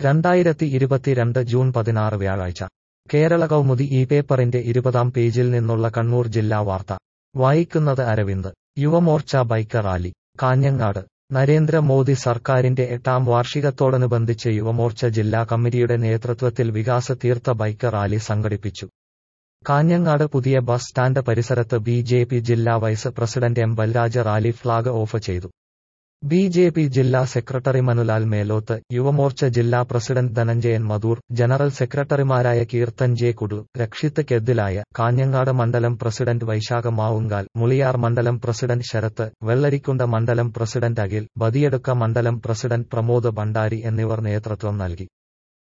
രണ്ടായിരത്തി ഇരുപത്തിരണ്ട് ജൂൺ പതിനാറ് വ്യാഴാഴ്ച കേരള കൗമുദി ഈ പേപ്പറിന്റെ ഇരുപതാം പേജിൽ നിന്നുള്ള കണ്ണൂർ ജില്ലാ വാർത്ത വായിക്കുന്നത് അരവിന്ദ് യുവമോർച്ച ബൈക്ക് റാലി കാഞ്ഞങ്ങാട് നരേന്ദ്രമോദി സർക്കാരിന്റെ എട്ടാം വാർഷികത്തോടനുബന്ധിച്ച് യുവമോർച്ച ജില്ലാ കമ്മിറ്റിയുടെ നേതൃത്വത്തിൽ വികാസ തീർത്ഥ ബൈക്ക് റാലി സംഘടിപ്പിച്ചു കാഞ്ഞങ്ങാട് പുതിയ ബസ് സ്റ്റാൻഡ് പരിസരത്ത് ബി ജെ പി ജില്ലാ vice president M Balraja rally flag off ചെയ്തു ബി ജെ പി ജില്ലാ സെക്രട്ടറി മനുലാൽ മേലോത്ത് യുവമോർച്ച ജില്ലാ പ്രസിഡന്റ് ധനഞ്ജയൻ മധൂർ ജനറൽ സെക്രട്ടറിമാരായ കീർത്തൻ ജെ കുടു രക്ഷിത്ത് കെദ്ദിലായ കാഞ്ഞങ്ങാട് മണ്ഡലം പ്രസിഡന്റ് വൈശാഖ മാവുങ്കാൽ മുളിയാർ മണ്ഡലം പ്രസിഡന്റ് ശരത്ത് വെള്ളരിക്കുണ്ട മണ്ഡലം പ്രസിഡന്റ് അഖിൽ ബദിയടുക്ക മണ്ഡലം പ്രസിഡന്റ് പ്രമോദ് ഭണ്ഡാരി എന്നിവർ നേതൃത്വം നൽകി